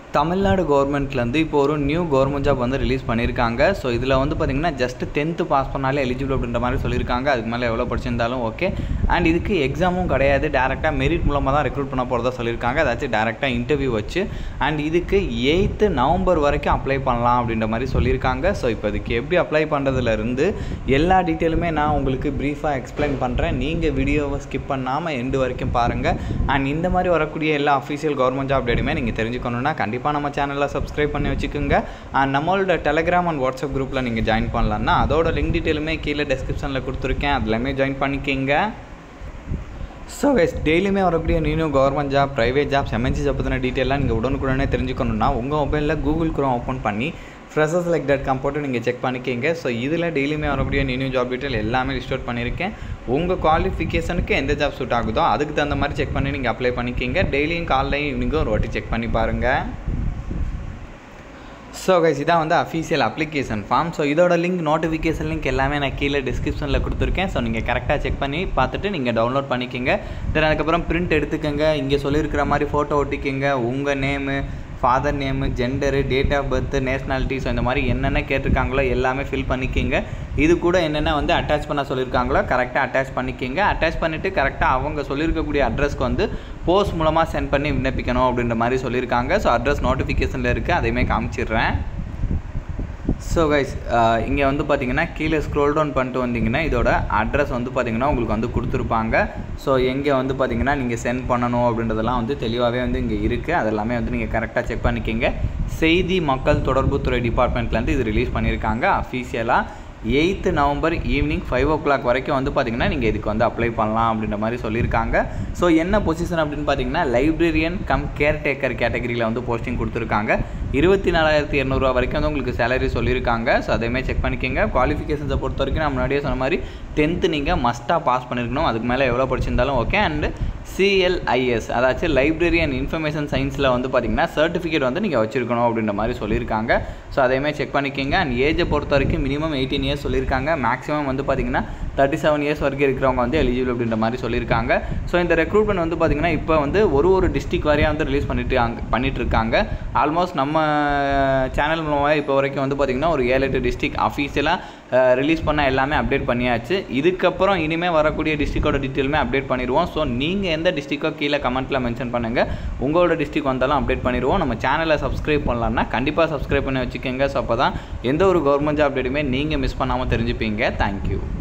தமிழ்நாடு கவர்மெண்ட்லேருந்து இப்போ ஒரு நியூ கவர்மெண்ட் ஜாப் வந்து ரிலீஸ் பண்ணியிருக்காங்க ஸோ இதில் வந்து பார்த்திங்கன்னா ஜஸ்ட் டென்த்து பாஸ் பண்ணாலே எலிஜிபிள் அப்படின்ற மாதிரி சொல்லியிருக்காங்க அதுக்கு மேலே எவ்வளோ படிச்சிருந்தாலும் ஓகே அண்ட் இதுக்கு எக்ஸாமும் கிடையாது டேரெக்டாக மெரிட் மூலமாக தான் ரெக்ரூட் பண்ண போகிறதா சொல்லியிருக்காங்க அதாச்சும் டேரெக்டாக இன்டர்வியூ வச்சு அண்ட் இதுக்கு எயித்து நவம்பர் வரைக்கும் அப்ளை பண்ணலாம் அப்படின்ற மாதிரி சொல்லியிருக்காங்க ஸோ இப்போ இதுக்கு எப்படி அப்ளை பண்ணுறதுலேருந்து எல்லா டீட்டெயிலுமே நான் உங்களுக்கு ப்ரீஃபாக எக்ஸ்பிளைன் பண்ணுறேன் நீங்கள் வீடியோவை ஸ்கிப் பண்ணாமல் எண்டு வரைக்கும் பாருங்கள் அண்ட் இந்த மாதிரி வரக்கூடிய எல்லா அஃபீஷியல் கவர்மெண்ட் ஜாப் அப்டேட்டுமே நீங்கள் தெரிஞ்சுக்கணுன்னா கண்டிப்பாக நம்ம சேனலில் சப்ஸ்கிரைப் பண்ணி வச்சுக்கோங்க அண்ட் நம்மளோட டெலகிராம் அண்ட் வாட்ஸ்அப் குரூப்பில் நீங்கள் ஜாயின் பண்ணலான்னா அதோட லிங்க் டீட்டெயிலுமே கீழே டிஸ்கிரிப்ஷனில் கொடுத்துருக்கேன் அதுலேயுமே ஜாயின் பண்ணிக்கிங்க ஸோ கைஸ் டெய்லியுமே வரக்கூடிய new government job private jobs MNC job பற்றின டீட்டெயிலாம் நீங்கள் உடனுக்குடனே தெரிஞ்சுக்கணுன்னா உங்கள் மொபைலில் கூகுள் குரோம் ஓப்பன் பண்ணி ஃப்ரெஷர்ஸ் லைக் டாட் காம் போட்டு நீங்கள் செக் பண்ணிக்கிங்க ஸோ இதில் டெய்லியுமே வரக்கூடிய நியூ நியூ ஜாப் டீட்டெயில் எல்லாமே லிஸ்ட் அவுட் பண்ணியிருக்கேன் உங்கள் குவாலிஃபிகேஷனுக்கு எந்த ஜாப் சூட் ஆகுதோ அதுக்கு தகுந்த மாதிரி செக் பண்ணி நீங்கள் அப்ளை பண்ணிக்கிங்க டெய்லியும் காலையும் ஈவினிங்கும் ஒரு வாட்டி செக் பண்ணி பாருங்கள் ஸோ கைஸ் இதான் வந்து அஃபீஷியல் அப்ளிகேஷன் ஃபார்ம் ஸோ இதோட லிங்க் நோட்டிஃபிகேஷன் லிங்க் எல்லாமே நான் கீழே டிஸ்கிரிப்ஷனில் கொடுத்துருக்கேன் ஸோ நீங்கள் கரெக்டாக செக் பண்ணி பார்த்துட்டு நீங்கள் டவுன்லோட் பண்ணிக்கோங்க தென் அதுக்கப்புறம் பிரிண்ட் எடுத்துக்கோங்க இங்கே சொல்லியிருக்கிற மாதிரி ஃபோட்டோ ஒட்டிக்கோங்க உங்கள் name father name gender date of birth nationality so இந்த மாதிரி என்னென்ன கேட்டிருக்காங்களோ எல்லாமே ஃபில் பண்ணிக்கிங்க இது கூட என்னென்ன வந்து அட்டாச் பண்ண சொல்லியிருக்காங்களோ கரெக்டாக அட்டாச் பண்ணிக்கிங்க அட்டாச் பண்ணிவிட்டு கரெக்டாக அவங்க சொல்லியிருக்கக்கூடிய அட்ரஸ்க்கு வந்து போஸ்ட் மூலமாக சென்ட் பண்ணி விண்ணப்பிக்கணும் அப்படின்ற மாதிரி சொல்லியிருக்காங்க ஸோ அட்ரஸ் நோட்டிஃபிகேஷனில் இருக்குது அதையுமே காமிச்சிடுறேன் ஸோ கைஸ் இங்கே வந்து பார்த்தீங்கன்னா கீழே ஸ்க்ரோல் டவுன் பண்ணிட்டு வந்தீங்கன்னா இதோட அட்ரஸ் வந்து பார்த்தீங்கன்னா உங்களுக்கு வந்து கொடுத்துருப்பாங்க ஸோ எங்கே வந்து பார்த்தீங்கன்னா நீங்கள் சென்ட் பண்ணணும் அப்படின்றதெல்லாம் வந்து தெளிவாகவே வந்து இங்கே இருக்குது அதெல்லாமே வந்து நீங்கள் கரெக்டாக செக் பண்ணிக்கிங்க செய்தி மக்கள் தொடர்புத்துறை டிபார்ட்மெண்ட்லேருந்து இது ரிலீஸ் பண்ணியிருக்காங்க அஃபீஷியலாக eighth November evening five o'clock வரைக்கும் வந்து பார்த்திங்கன்னா நீங்கள் இதுக்கு வந்து அப்ளை பண்ணலாம் அப்படின்ற மாதிரி சொல்லியிருக்காங்க ஸோ என்ன பொசிஷன் அப்படின்னு பார்த்தீங்கன்னா லைப்ரரியன் கம் கேர்டேக்கர் கேட்டகரியில் வந்து போஸ்டிங் கொடுத்துருக்காங்க இருபத்தி நாலாயிரத்தி இரநூறுவா வரைக்கும் வந்து உங்களுக்கு சேலரி சொல்லியிருக்காங்க ஸோ அதையுமே செக் பண்ணிக்கோங்க குவாலிஃபிகேஷன்ஸை பொறுத்த வரைக்கும் நான் முன்னாடியே சொன்ன மாதிரி டென்த்து நீங்கள் மஸ்ட்டாக பாஸ் பண்ணியிருக்கணும் அதுக்கு மேலே எவ்வளோ படிச்சிருந்தாலும் ஓகே அண்டு சிஎல்ஐஎஸ் அதாச்சும் லைப்ரரி அண்ட் இன்ஃபர்மேஷன் சயின்ஸில் வந்து பார்த்திங்கன்னா சர்டிஃபிகேட் வந்து நீங்கள் வச்சுருக்கணும் அப்படின்ற மாதிரி சொல்லியிருக்காங்க ஸோ அதையுமே செக் பண்ணிக்கோங்க அண்ட் ஏஜை பொறுத்த வரைக்கும் மினிமம் எயிட்டீன் இயர்ஸ் சொல்லியிருக்காங்க மேக்ஸிமம் வந்து பார்த்திங்கன்னா தேர்ட்டி செவன் இயர்ஸ் வரைக்கும் இருக்கிறவங்க வந்து எலிஜிபிள் அப்படின்ற மாதிரி சொல்லியிருக்காங்க ஸோ இந்த ரெக்ரூட்மெண்ட் வந்து பார்த்திங்கன்னா இப்போ வந்து ஒரு ஒரு டிஸ்ட்ரிக் வாரியாக வந்து ரிலீஸ் பண்ணிட்டு அங்கே பண்ணிட்டு இருக்காங்க ஆல்மோஸ்ட் நம்ம சேனல் மூலமாக இப்போ வரைக்கும் வந்து பார்த்திங்கன்னா ஒரு ஏழு எட்டு டிஸ்ட்ரிக் அஃபீஷியலாக ரிலீஸ் பண்ண எல்லாமே அப்டேட் பண்ணியாச்சு இதுக்கப்புறம் இனிமேல் வரக்கூடிய டிஸ்ட்ரிக்டோட டீட்டெயிலுமே அப்டேட் பண்ணிடுவோம் ஸோ நீங்கள் எந்த டிஸ்ட்ரிக்கோ கீழே கமெண்ட்டில் மென்ஷன் பண்ணுங்கள் உங்களோட டிஸ்ட்ரிக் வந்தாலும் அப்டேட் பண்ணிடுவோம் நம்ம சேனலை சப்ஸ்கிரைப் பண்ணலாம்னா கண்டிப்பாக சப்ஸ்கிரைப் பண்ணி வச்சுக்கோங்க ஸோ அப்போ தான் எந்த ஒரு கவர்மெண்ட் ஜாப் அப்டேட்டுமே நீங்கள் மிஸ் பண்ணாமல் தெரிஞ்சுப்பீங்க தேங்க்யூ